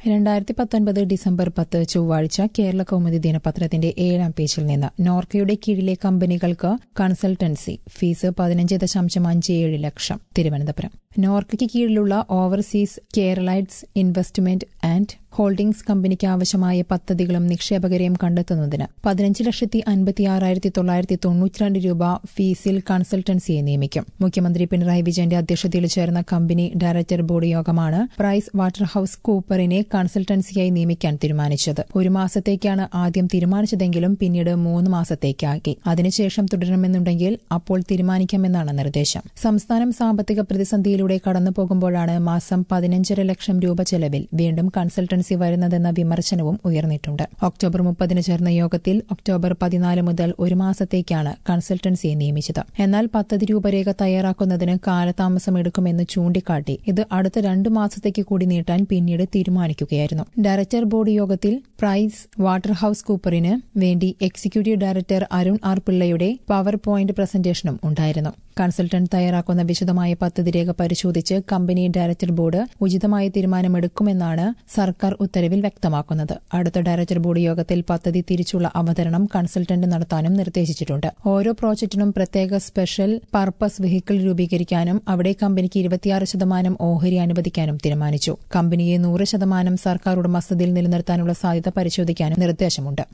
രണ്ടായിരത്തി പത്തൊൻപത് ഡിസംബർ പത്ത് ചൊവ്വാഴ്ച കേരള കൗമുദി ദിനപത്രത്തിന്റെ ഏഴാം പേജിൽ നിന്ന് നോർക്കയുടെ കീഴിലെ കമ്പനികൾക്ക് കൺസൾട്ടൻസി ഫീസ് പതിനഞ്ച് ദശാംശം അഞ്ച് ഏഴ് ലക്ഷം തിരുവനന്തപുരം നോർക്കയ്ക്ക് കീഴിലുള്ള overseas Keralites investment and holdings കമ്പനിക്ക് ആവശ്യമായ പദ്ധതികളും നിക്ഷേപകരെയും കണ്ടെത്തുന്നതിന് പതിനഞ്ച് ലക്ഷത്തി അൻപത്തിയാറായിരത്തി തൊള്ളായിരത്തി തൊണ്ണൂറ്റിരണ്ട് രൂപ ഫീസിൽ കൺസൾട്ടൻസിയെ നിയമിക്കും മുഖ്യമന്ത്രി പിണറായി വിജയന്റെ അധ്യക്ഷതയിൽ ചേർന്ന കമ്പനി ഡയറക്ടർ ബോർഡ് യോഗമാണ് പ്രൈസ് വാട്ടർഹൌസ് കൂപ്പറിനെ കൺസൾട്ടൻസിയായി നിയമിക്കാൻ തീരുമാനിച്ചത് ഒരു മാസത്തേക്കാണ് ആദ്യം തീരുമാനിച്ചതെങ്കിലും പിന്നീട് മൂന്ന് മാസത്തേക്കാക്കി അതിനുശേഷം തുടരണമെന്നുണ്ടെങ്കിൽ അപ്പോൾ തീരുമാനിക്കാമെന്നാണ് നിർദ്ദേശം സംസ്ഥാനം സാമ്പത്തിക പ്രതിസന്ധിയിലൂടെ കടന്നുപോകുമ്പോഴാണ് മാസം പതിനഞ്ചര ലക്ഷം രൂപ ചെലവിൽ വീണ്ടും കൺസൾട്ടൻസി വരുന്നതെന്ന വിമർശനവും ഉയർന്നിട്ടുണ്ട് ഒക്ടോബർ മുപ്പതിന് ചേർന്ന യോഗത്തിൽ ഒക്ടോബർ പതിനാല് മുതൽ ഒരു മാസത്തേക്കാണ് കൺസൾട്ടൻസിയെ നിയമിച്ചത് എന്നാൽ പദ്ധതി രൂപരേഖ തയ്യാറാക്കുന്നതിന് കാലതാമസം എടുക്കുമെന്ന് ചൂണ്ടിക്കാട്ടി ഇത് അടുത്ത രണ്ടു മാസത്തേക്ക് കൂടി നീട്ടാൻ പിന്നീട് തീരുമാനിക്കുകയായിരുന്നു ഡയറക്ടർ ബോർഡ് യോഗത്തിൽ പ്രൈസ് വാട്ടർഹൌസ് കൂപ്പറിന് വേണ്ടി എക്സിക്യൂട്ടീവ് ഡയറക്ടർ അരുൺ ആർ പിള്ളയുടെ പവർ പോയിന്റ് പ്രസന്റേഷനും ഉണ്ടായിരുന്നു കൺസൾട്ടന്റ് തയ്യാറാക്കുന്ന വിശദമായ പദ്ധതി രേഖ പരിശോധിച്ച് കമ്പനി ഡയറക്ടർ ബോർഡ് ഉചിതമായ തീരുമാനമെടുക്കുമെന്നാണ് സർക്കാർ ഉത്തരവിൽ വ്യക്തമാക്കുന്നത് അടുത്ത ഡയറക്ടർ ബോർഡ് യോഗത്തിൽ പദ്ധതി തിരിച്ചുള്ള അവതരണം കൺസൾട്ടന്റ് നടത്താനും നിർദ്ദേശിച്ചിട്ടുണ്ട് ഓരോ പ്രോജക്റ്റിനും പ്രത്യേക സ്പെഷ്യൽ പർപ്പസ് വെഹിക്കിൾ രൂപീകരിക്കാനും അവിടെ കമ്പനിക്ക് ഇരുപത്തിയാറ് ശതമാനം ഓഹരി അനുവദിക്കാനും തീരുമാനിച്ചു കമ്പനിയെ നൂറ് ശതമാനം സർക്കാർ ഉടമസ്ഥതയിൽ നിലനിർത്താനുള്ള സാധ്യത പരിശോധിക്കാനും നിർദ്ദേശമുണ്ട്